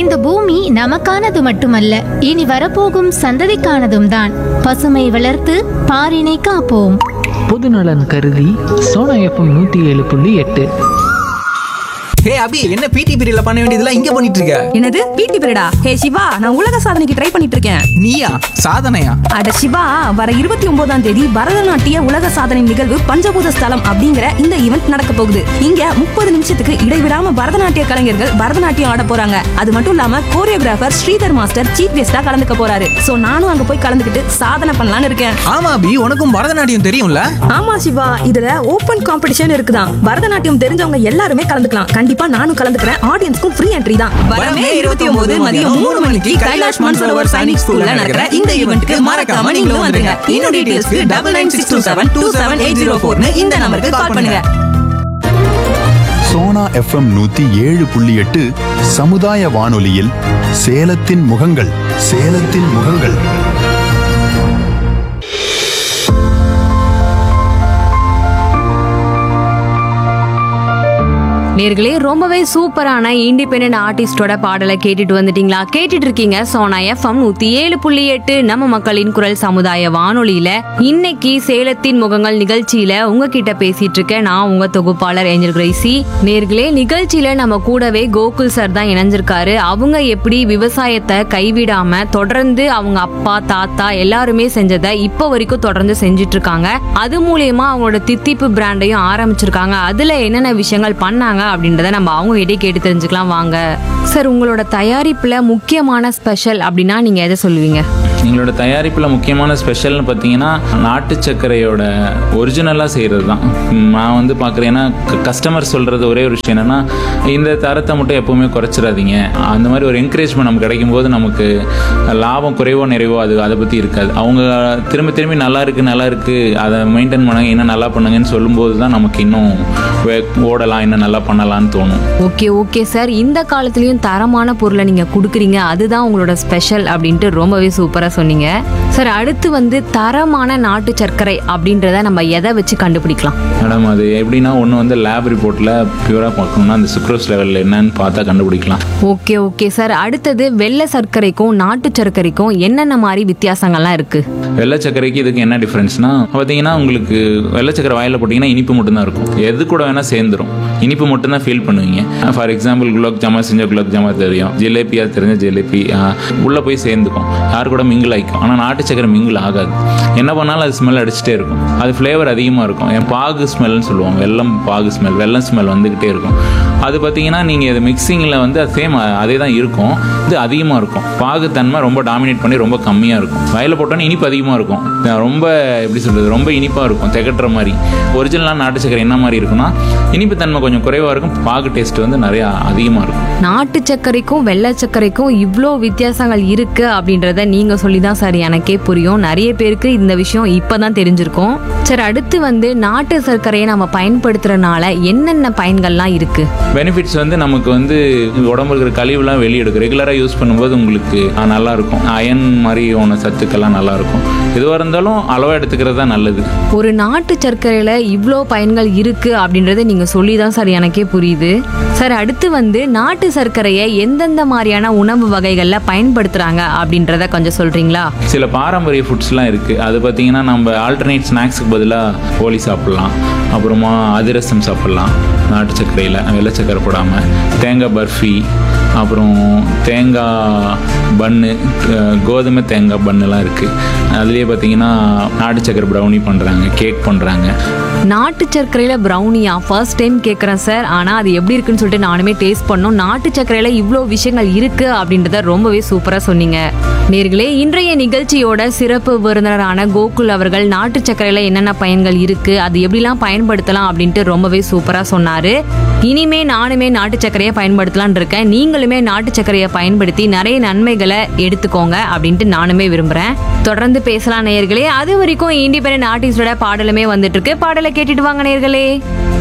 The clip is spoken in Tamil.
இந்த பூமி நமக்கானது மட்டுமல்ல இனி வரப்போகும் சந்ததிக்கானதும் தான் பசுமை வளர்த்து பாரினை காப்போம் பொதுநலன் கருதி சோனா எஃப்எம் நூற்றி ஏழு புள்ளி எட்டு ஹே அபி என்ன பிடி பீரியட்ல பண்ண வேண்டியதெல்லாம் இங்க பண்ணிட்டு இருக்க என்னது பிடி பீரியடா ஹே சிவா நான் உலக சாதனைக்கு ட்ரை பண்ணிட்டு இருக்கேன் நீயா சாதனையா அட சிவா வர இருபத்தி ஒன்பதாம் தேதி பரதநாட்டிய உலக சாதனை நிகழ்வு பஞ்சபூத ஸ்தலம் அப்படிங்கிற இந்த ஈவெண்ட் நடக்க போகுது இங்க முப்பது நிமிஷத்துக்கு இடைவிடாம பரதநாட்டிய கலைஞர்கள் பரதநாட்டியம் ஆட போறாங்க அது மட்டும் இல்லாம கோரியோகிராஃபர் ஸ்ரீதர் மாஸ்டர் சீஃப் கெஸ்டா கலந்துக்க போறாரு சோ நானும் அங்க போய் கலந்துக்கிட்டு சாதனை பண்ணலாம்னு இருக்கேன் ஆமா அபி உனக்கும் பரதநாட்டியம் தெரியும்ல ஆமா சிவா இதுல ஓபன் காம்படிஷன் இருக்குதான் பரதநாட்டியம் தெரிஞ்சவங்க எல்லாருமே கலந்துக்கலாம் கண்டிப்பா நானும் கலந்துக்கிறேன் ஆடியன்ஸ்க்கும் ஃப்ரீ என்ட்ரி தான் வரமே இருபத்தி ஒன்பது மதியம் மூணு மணிக்கு கைலாஷ் மான்சரோவர் சைனிக் ஸ்கூல்ல நடக்கிற இந்த ஈவெண்ட்க்கு மறக்காம நீங்களும் வந்துருங்க இன்னும் டீடைல்ஸ்க்கு double nine six two seven two seven eight zero ஃபோர்னு இந்த நம்பருக்கு கால் பண்ணுங்க சோனா எஃப்எம் நூத்தி ஏழு புள்ளி எட்டு சமுதாய வானொலியில் சேலத்தின் முகங்கள் சேலத்தின் முகங்கள் நேர்களே ரொம்பவே சூப்பரான இண்டிபெண்டன்ட் ஆர்டிஸ்டோட பாடலை கேட்டுட்டு வந்துட்டீங்களா கேட்டுட்டு இருக்கீங்க சோனா எஃப்எம் நூத்தி ஏழு புள்ளி எட்டு நம்ம மக்களின் குரல் சமுதாய வானொலியில இன்னைக்கு சேலத்தின் முகங்கள் நிகழ்ச்சியில உங்ககிட்ட பேசிட்டு இருக்கேன் நான் உங்க தொகுப்பாளர் ஏஞ்சல் கிரைசி நேர்களே நிகழ்ச்சியில நம்ம கூடவே கோகுல் சார் தான் இணைஞ்சிருக்காரு அவங்க எப்படி விவசாயத்தை கைவிடாம தொடர்ந்து அவங்க அப்பா தாத்தா எல்லாருமே செஞ்சதை இப்போ வரைக்கும் தொடர்ந்து செஞ்சுட்டு இருக்காங்க அது மூலியமா அவங்களோட தித்திப்பு பிராண்டையும் ஆரம்பிச்சிருக்காங்க அதுல என்னென்ன விஷயங்கள் பண்ணாங்க அப்படின்றத நம்ம அவங்க கிட்டே கேட்டு தெரிஞ்சுக்கலாம் வாங்க சார் உங்களோட தயாரிப்புல முக்கியமான ஸ்பெஷல் அப்படின்னா நீங்க எதை சொல்லுவீங்க எங்களோட தயாரிப்பில் முக்கியமான ஸ்பெஷல்னு பார்த்தீங்கன்னா நாட்டு சர்க்கரையோட ஒரிஜினலாக செய்கிறது தான் நான் வந்து பார்க்குறேன் ஏன்னா கஸ்டமர் சொல்கிறது ஒரே ஒரு விஷயம் என்னென்னா இந்த தரத்தை மட்டும் எப்போவுமே குறைச்சிடாதீங்க அந்த மாதிரி ஒரு என்கரேஜ்மெண்ட் நமக்கு கிடைக்கும் போது நமக்கு லாபம் குறைவோ நிறைவோ அது அதை பற்றி இருக்காது அவங்க திரும்ப திரும்பி நல்லா இருக்கு நல்லா இருக்கு அதை மெயின்டைன் பண்ணுங்க இன்னும் நல்லா பண்ணுங்கன்னு சொல்லும்போது தான் நமக்கு இன்னும் வே- ஓடலாம் இன்னும் நல்லா பண்ணலாம்னு தோணும் ஓகே ஓகே சார் இந்த காலத்துலயும் தரமான பொருளை நீங்க கொடுக்குறீங்க அதுதான் உங்களோட ஸ்பெஷல் அப்படின்ட்டு ரொம்பவே சூப்பரா சொன்னீங்க சார் அடுத்து வந்து தரமான நாட்டு சர்க்கரை அப்படின்றத நம்ம எதை வச்சு கண்டுபிடிக்கலாம் மேடம் அது எப்படின்னா ஒன்று வந்து லேப் ரிப்போர்ட்டில் பியூராக பார்க்கணும்னா அந்த சுக்ரோஸ் லெவல் என்னன்னு பார்த்தா கண்டுபிடிக்கலாம் ஓகே ஓகே சார் அடுத்தது வெள்ளை சர்க்கரைக்கும் நாட்டு சர்க்கரைக்கும் என்னென்ன மாதிரி வித்தியாசங்கள்லாம் இருக்கு வெள்ளை சர்க்கரைக்கு இதுக்கு என்ன டிஃப்ரென்ஸ்னா பார்த்தீங்கன்னா உங்களுக்கு வெள்ளை சர்க்கரை வாயில் போட்டிங்கன்னா இனிப்பு மட்டும்தான் இருக்கும் எது கூட வேணால் சேர்ந்துரும் இனிப்பு மட்டும்தான் ஃபீல் பண்ணுவீங்க ஃபார் எக்ஸாம்பிள் குலாப் ஜாமா செஞ்ச குலாப் ஜாமா தெரியும் ஜிலேபியா தெரிஞ்ச ஜிலேபி உள்ளே போய் சேர்ந்துக்கும் யார் கூட மிங்கிள் ஆகிக்கும் ஆனால் நாட்டு சர்க்கரை மிங்கிள் ஆகாது என்ன பண்ணாலும் அது ஸ்மெல் அடிச்சுட்டே இருக்கும் அது ஃப்ளேவர் அதிகமாக இருக்கும் என் பாகு ஸ்மெல்னு சொல்லுவோம் வெல்லம் பாகு ஸ்மெல் வெல்லம் ஸ்மெல் வந்துக்கிட்டே இருக்கும் அது பார்த்தீங்கன்னா நீங்கள் இது மிக்சிங்கில் வந்து அது சேம் அதே தான் இருக்கும் இது அதிகமாக இருக்கும் பாகுத்தன்மை ரொம்ப டாமினேட் பண்ணி ரொம்ப கம்மியாக இருக்கும் வயலில் போட்டோன்னே இனிப்பு அதிகமாக இருக்கும் அஹ் ரொம்ப எப்படி சொல்கிறது ரொம்ப இனிப்பாக இருக்கும் திகட்டுற மாதிரி ஒரிஜினலாக நாட்டு சக்கரை என்ன மாதிரி இருக்குன்னா இனிப்பு தன்மை கொஞ்சம் குறைவாக இருக்கும் பாகு டேஸ்ட் வந்து நிறையா அதிகமாக இருக்கும் நாட்டு சர்க்கரைக்கும் வெள்ளை சர்க்கரைக்கும் இவ்வளோ வித்தியாசங்கள் இருக்கு அப்படின்றத நீங்க சொல்லி தான் சார் எனக்கே புரியும் நிறைய பேருக்கு இந்த விஷயம் இப்பதான் தெரிஞ்சிருக்கும் சரி அடுத்து வந்து நாட்டு சர்க்கரையை நம்ம பயன்படுத்துறதுனால என்னென்ன பயன்கள்லாம் இருக்கு பெனிஃபிட்ஸ் வந்து நமக்கு வந்து உடம்புல இருக்கிற கழிவுலாம் வெளியெடுக்கும் ரெகுலராக யூஸ் பண்ணும்போது உங்களுக்கு அஹ், நல்லா இருக்கும் அயன் மாதிரி ஒன்று சத்துக்கெல்லாம் நல்லா இருக்கும் எதுவாக இருந்தாலும் அளவாக எடுத்துக்கிறது தான் நல்லது ஒரு நாட்டு சர்க்கரையில இவ்வளோ பயன்கள் இருக்கு அப்படின்றத நீங்க சொல்லி தான் சார் எனக்கே புரியுது சார் அடுத்து வந்து நாட்டு சர்க்கரையை எந்தெந்த மாதிரியான உணவு வகைகள்ல பயன்படுத்துறாங்க அப்படின்றத கொஞ்சம் சொல்றீங்களா சில பாரம்பரிய ஃபுட்ஸ்லாம் இருக்குது அது பார்த்தீங்கன்னா நம்ம ஆல்டர்னேட் ஸ்நாக்ஸுக்கு பதிலாக கோழி சாப்பிட்லாம் அப்புறமா அதிரசம் சாப்பிட்லாம் நாட்டு சர்க்கரையில் வெள்ளை சர்க்கரை போடாமல் தேங்காய் பர்ஃபி அப்புறம் தேங்காய் பன்னு அஹ், கோதுமை தேங்காய் பன்னுலாம் இருக்குது அதுலேயே பார்த்தீங்கன்னா நாட்டு சர்க்கரை ப்ரௌனி பண்ணுறாங்க கேக் பண்ணுறாங்க நாட்டு சர்க்கரையில ப்ரௌனியா ஃபர்ஸ்ட் டைம் கேட்குறேன் சார் ஆனால் அது எப்படி இருக்குன்னு சொல்லிட்டு நானுமே டேஸ்ட் பண்ணோம் நாட்டு சர்க்கரையில இவ்வளோ விஷயங்கள் இருக்கு அப்படின்றத ரொம்பவே சூப்பராக சொன்னீங்க நேர்களே இன்றைய நிகழ்ச்சியோட சிறப்பு விருந்தினரான கோகுல் அவர்கள் நாட்டு சர்க்கரையில என்னென்ன பயன்கள் இருக்கு அது எப்படிலாம் பயன்படுத்தலாம் அப்படின்ட்டு ரொம்பவே சூப்பராக சொன்னாரு இனிமே நானுமே நாட்டு சர்க்கரையை பயன்படுத்தலாம்னு இருக்கேன் நீங்களுமே நாட்டு சர்க்கரையை பயன்படுத்தி நிறைய நன்மைகளை எடுத்துக்கோங்க அப்படின்ட்டு நானுமே விரும்புறேன் தொடர்ந்து பேசலாம் நேயர்களே அது வரைக்கும் இண்டிபெண்டன்ட் ஆர்டிஸ்டோட பாடலுமே வந்துட்டு இருக்கு பாடலை கேட்டுட்டு வாங்க நேயர்களே